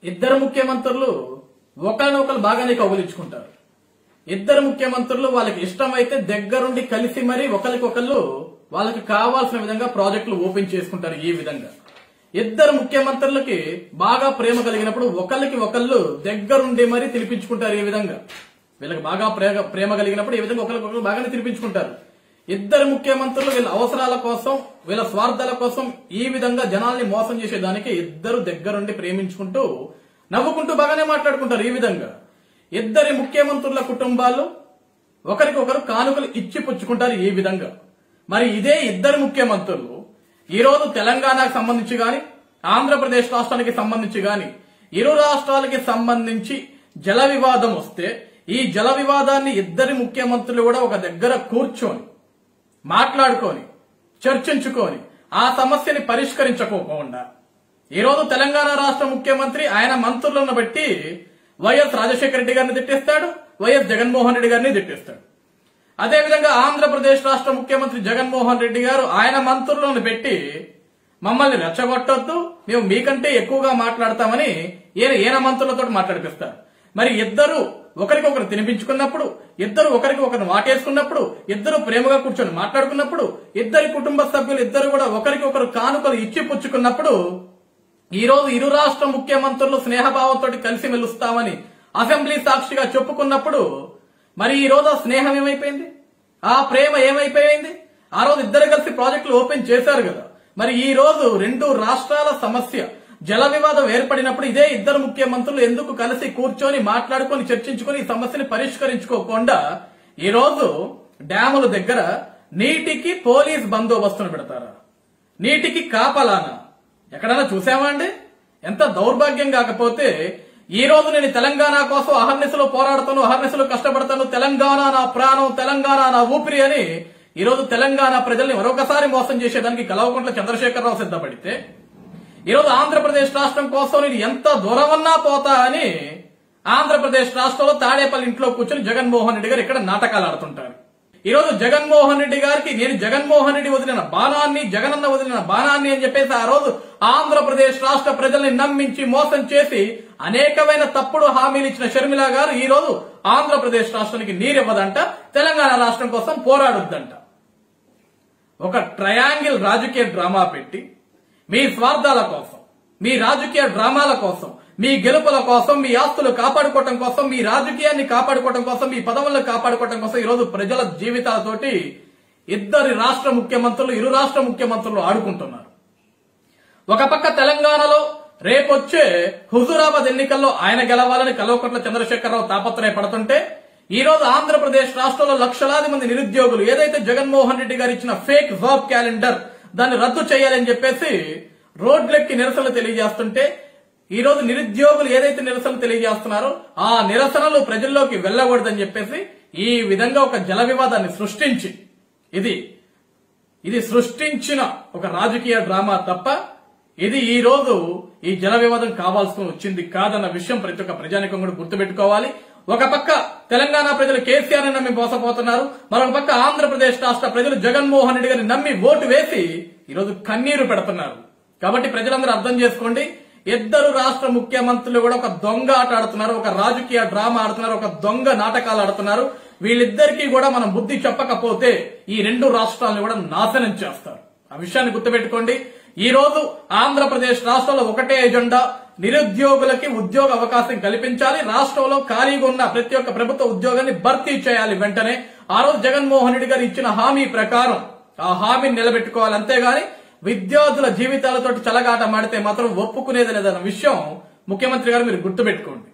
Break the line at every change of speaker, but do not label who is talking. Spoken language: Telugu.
ఇద్దరు ముఖ్యమంత్రులు ఒకరినొకరు బాగానే కౌగులించుకుంటారు ఇద్దరు ముఖ్యమంత్రులు వాళ్ళకి ఇష్టమైతే దగ్గరుండి కలిసి మరీ ఒకరికొకళ్ళు వాళ్ళకి కావాల్సిన విధంగా ప్రాజెక్టులు ఓపెన్ చేసుకుంటారు ఈ విధంగా ఇద్దరు ముఖ్యమంత్రులకి బాగా ప్రేమ కలిగినప్పుడు ఒకరికి ఒకళ్ళు దగ్గరుండి మరీ తినిపించుకుంటారు ఈ విధంగా వీళ్ళకి బాగా ప్రేమ ప్రేమ కలిగినప్పుడు ఈ విధంగా ఒకరికొకరు బాగానే తినిపించుకుంటారు ఇద్దరు ముఖ్యమంత్రులు వీళ్ళ అవసరాల కోసం వీళ్ళ స్వార్థాల కోసం ఈ విధంగా జనాల్ని మోసం చేసేదానికి ఇద్దరు దగ్గరుండి ప్రేమించుకుంటూ నవ్వుకుంటూ బాగానే మాట్లాడుకుంటారు ఈ విధంగా ఇద్దరి ముఖ్యమంత్రుల కుటుంబాలు ఒకరికొకరు కానుకలు ఇచ్చి పుచ్చుకుంటారు ఈ విధంగా మరి ఇదే ఇద్దరు ముఖ్యమంత్రులు ఈ రోజు తెలంగాణకు సంబంధించి గాని ఆంధ్రప్రదేశ్ రాష్ట్రానికి సంబంధించి గాని ఇరు రాష్ట్రాలకి సంబంధించి జల వివాదం వస్తే ఈ జల వివాదాన్ని ఇద్దరి ముఖ్యమంత్రులు కూడా ఒక దగ్గర కూర్చొని మాట్లాడుకొని చర్చించుకొని ఆ సమస్యని పరిష్కరించకోకుండా ఈరోజు తెలంగాణ రాష్ట్ర ముఖ్యమంత్రి ఆయన మంత్రులను బట్టి వైఎస్ రాజశేఖర రెడ్డి గారిని తిట్టేస్తాడు వైఎస్ జగన్మోహన్ రెడ్డి గారిని తిట్టేస్తాడు అదేవిధంగా ఆంధ్రప్రదేశ్ రాష్ట్ర ముఖ్యమంత్రి జగన్మోహన్ రెడ్డి గారు ఆయన మంత్రులను పెట్టి మమ్మల్ని రెచ్చగొట్టొద్దు మేము మీకంటే ఎక్కువగా మాట్లాడతామని ఈయన ఈయన మంత్రులతో మాట్లాడిపిస్తారు మరి ఇద్దరు ఒకరికొకరు తినిపించుకున్నప్పుడు ఇద్దరు ఒకరికి ఒకరు వాటేసుకున్నప్పుడు ఇద్దరు ప్రేమగా కూర్చొని మాట్లాడుకున్నప్పుడు ఇద్దరి కుటుంబ సభ్యులు ఇద్దరు కూడా ఒకరికి ఒకరు కానుకలు ఇచ్చి పుచ్చుకున్నప్పుడు ఈ రోజు ఇరు రాష్ట్ర ముఖ్యమంత్రులు స్నేహభావంతో కలిసి మెలుస్తామని అసెంబ్లీ సాక్షిగా చెప్పుకున్నప్పుడు మరి ఈ రోజు ఆ స్నేహం ఏమైపోయింది ఆ ప్రేమ ఏమైపోయింది ఆ రోజు ఇద్దరు కలిసి ప్రాజెక్టులు ఓపెన్ చేశారు కదా మరి ఈ రోజు రెండు రాష్ట్రాల సమస్య జల వివాదం ఏర్పడినప్పుడు ఇదే ఇద్దరు ముఖ్యమంత్రులు ఎందుకు కలిసి కూర్చొని మాట్లాడుకొని చర్చించుకొని ఈ సమస్యని పరిష్కరించుకోకుండా ఈ రోజు డ్యాముల దగ్గర నీటికి పోలీస్ బందోబస్తును పెడతారా నీటికి కాపలానా ఎక్కడైనా చూసామా అండి ఎంత దౌర్భాగ్యం కాకపోతే ఈ రోజు నేను తెలంగాణ కోసం అహర్నిశలో పోరాడుతాను అహర్నిశలో కష్టపడతాను తెలంగాణ నా ప్రాణం తెలంగాణ నా ఊపిరి అని ఈ రోజు తెలంగాణ ప్రజల్ని మరొకసారి మోసం చేసేదానికి కలవకుంట్ల చంద్రశేఖరరావు సిద్ధపడితే ఈ రోజు ఆంధ్రప్రదేశ్ రాష్ట్రం కోసం నేను ఎంత దూరమన్నా పోతా అని ఆంధ్రప్రదేశ్ రాష్ట్రంలో తాడేపల్లి ఇంట్లో కూర్చొని జగన్మోహన్ రెడ్డి గారు ఇక్కడ నాటకాలు ఆడుతుంటారు ఈ రోజు జగన్మోహన్ రెడ్డి గారికి నేను జగన్మోహన్ రెడ్డి వదిలిన బాణాన్ని జగనన్న వదిలిన బాణాన్ని అని చెప్పేసి ఆ రోజు ఆంధ్రప్రదేశ్ రాష్ట్ర ప్రజల్ని నమ్మించి మోసం చేసి అనేకమైన తప్పుడు హామీలు ఇచ్చిన షర్మిల గారు ఈ రోజు ఆంధ్రప్రదేశ్ రాష్ట్రానికి నీరివ్వదంట తెలంగాణ రాష్ట్రం కోసం పోరాడొద్దంట ఒక ట్రయాంగిల్ రాజకీయ డ్రామా పెట్టి మీ స్వార్థాల కోసం మీ రాజకీయ డ్రామాల కోసం మీ గెలుపుల కోసం మీ ఆస్తులు కాపాడుకోవటం కోసం మీ రాజకీయాన్ని కాపాడుకోవటం కోసం మీ పదవులను కాపాడుకోవటం కోసం ఈ రోజు ప్రజల జీవితాలతోటి ఇద్దరి రాష్ట్ర ముఖ్యమంత్రులు ఇరు రాష్ట్ర ముఖ్యమంత్రులు ఆడుకుంటున్నారు ఒక పక్క తెలంగాణలో రేపొచ్చే హుజూరాబాద్ ఎన్నికల్లో ఆయన గెలవాలని కల్వకుంట్ల చంద్రశేఖరరావు తాపత్రయపడుతుంటే ఈ రోజు ఆంధ్రప్రదేశ్ రాష్ట్రంలో లక్షలాది మంది నిరుద్యోగులు ఏదైతే జగన్మోహన్ రెడ్డి గారు ఇచ్చిన ఫేక్ జాబ్ క్యాలెండర్ దాన్ని రద్దు చేయాలని చెప్పేసి రోడ్లెక్కి నిరసనలు తెలియజేస్తుంటే ఈ రోజు నిరుద్యోగులు ఏదైతే నిరసనలు తెలియజేస్తున్నారో ఆ నిరసనలు ప్రజల్లోకి వెళ్ళకూడదని చెప్పేసి ఈ విధంగా ఒక జల వివాదాన్ని సృష్టించి ఇది ఇది సృష్టించిన ఒక రాజకీయ డ్రామా తప్ప ఇది ఈ రోజు ఈ జల వివాదం కావాల్సి వచ్చింది కాదన్న విషయం ప్రతి ఒక్క ప్రజానికం కూడా గుర్తుపెట్టుకోవాలి ఒక పక్క తెలంగాణ ప్రజలు కేసీఆర్ నమ్మి మోసపోతున్నారు మరొక పక్క ఆంధ్రప్రదేశ్ రాష్ట్ర ప్రజలు జగన్మోహన్ రెడ్డి గారిని నమ్మి ఓటు వేసి ఈరోజు కన్నీరు పెడుతున్నారు కాబట్టి ప్రజలందరూ అర్థం చేసుకోండి ఇద్దరు రాష్ట్ర ముఖ్యమంత్రులు కూడా ఒక దొంగ ఆట ఆడుతున్నారు ఒక రాజకీయ డ్రామా ఆడుతున్నారు ఒక దొంగ నాటకాలు ఆడుతున్నారు వీళ్ళిద్దరికీ కూడా మనం బుద్ధి చెప్పకపోతే ఈ రెండు రాష్ట్రాలను కూడా నాశనం చేస్తారు ఆ విషయాన్ని గుర్తుపెట్టుకోండి ఈ రోజు ఆంధ్రప్రదేశ్ రాష్ట్రంలో ఒకటే ఎజెండా నిరుద్యోగులకి ఉద్యోగ అవకాశం కల్పించాలి రాష్ట్రంలో ఖాళీగా ఉన్న ప్రతి ఒక్క ప్రభుత్వ ఉద్యోగాన్ని భర్తీ చేయాలి వెంటనే ఆ రోజు జగన్మోహన్ రెడ్డి గారు ఇచ్చిన హామీ ప్రకారం ఆ హామీని నిలబెట్టుకోవాలి అంతేగాని విద్యార్థుల జీవితాలతో చలగాట మాడితే మాత్రం ఒప్పుకునేది లేదన్న విషయం ముఖ్యమంత్రి గారు మీరు గుర్తుపెట్టుకోండి